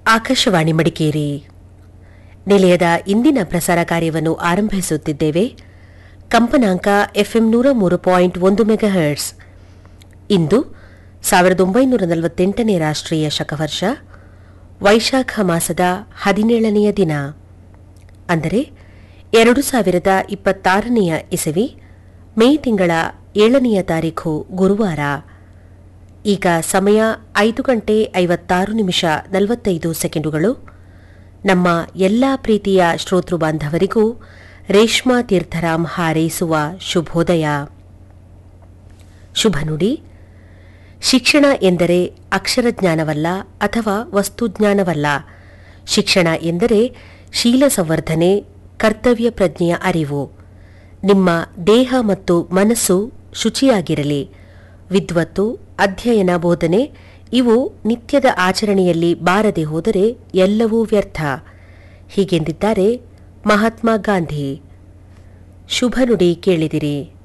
ಆಕಾಶವಾಣಿ ಮಡಿಕೇರಿ ನಿಲಯದ ಇಂದಿನ ಪ್ರಸಾರ ಕಾರ್ಯವನ್ನು ಆರಂಭಿಸುತ್ತಿದ್ದೇವೆ ಕಂಪನಾಂಕ ಎಫ್ಎಂ ನೂರ ಮೂರು ಪಾಯಿಂಟ್ ಒಂದು ಮೆಗಾಹರ್ಟ್ಸ್ ಇಂದು ಸಾವಿರದ ಒಂಬೈನೂರ ನಲವತ್ತೆಂಟನೇ ರಾಷ್ಟ್ರೀಯ ಶಕವರ್ಷ ವೈಶಾಖ ಮಾಸದ ಹದಿನೇಳನೆಯ ದಿನ ಅಂದರೆ ಎರಡು ಸಾವಿರದ ಇಪ್ಪತ್ತಾರನೆಯ ಇಸವಿ ಮೇ ತಿಂಗಳ ಏಳನೆಯ ತಾರೀಖು ಗುರುವಾರ ಈಗ ಸಮಯ ಐದು ಗಂಟೆ ಐವತ್ತಾರು ನಿಮಿಷ ನಲವತ್ತೈದು ಸೆಕೆಂಡುಗಳು ನಮ್ಮ ಎಲ್ಲ ಪ್ರೀತಿಯ ಶ್ರೋತೃ ಬಾಂಧವರಿಗೂ ರೇಷ್ಮಾ ತೀರ್ಥರಾಮ್ ಹಾರೈಸುವ ಶುಭೋದಯ ಶುಭ ನುಡಿ ಶಿಕ್ಷಣ ಎಂದರೆ ಅಕ್ಷರಜ್ಞಾನವಲ್ಲ ಅಥವಾ ವಸ್ತುಜ್ಞಾನವಲ್ಲ ಶಿಕ್ಷಣ ಎಂದರೆ ಶೀಲ ಸಂವರ್ಧನೆ ಕರ್ತವ್ಯ ಪ್ರಜ್ಞೆಯ ಅರಿವು ನಿಮ್ಮ ದೇಹ ಮತ್ತು ಮನಸ್ಸು ಶುಚಿಯಾಗಿರಲಿ ವಿದ್ವತ್ತು ಅಧ್ಯಯನ ಬೋಧನೆ ಇವು ನಿತ್ಯದ ಆಚರಣೆಯಲ್ಲಿ ಬಾರದೆ ಹೋದರೆ ಎಲ್ಲವೂ ವ್ಯರ್ಥ ಹೀಗೆಂದಿದ್ದಾರೆ ಮಹಾತ್ಮ ಗಾಂಧಿ ಶುಭ ನುಡಿ ಕೇಳಿದಿರಿ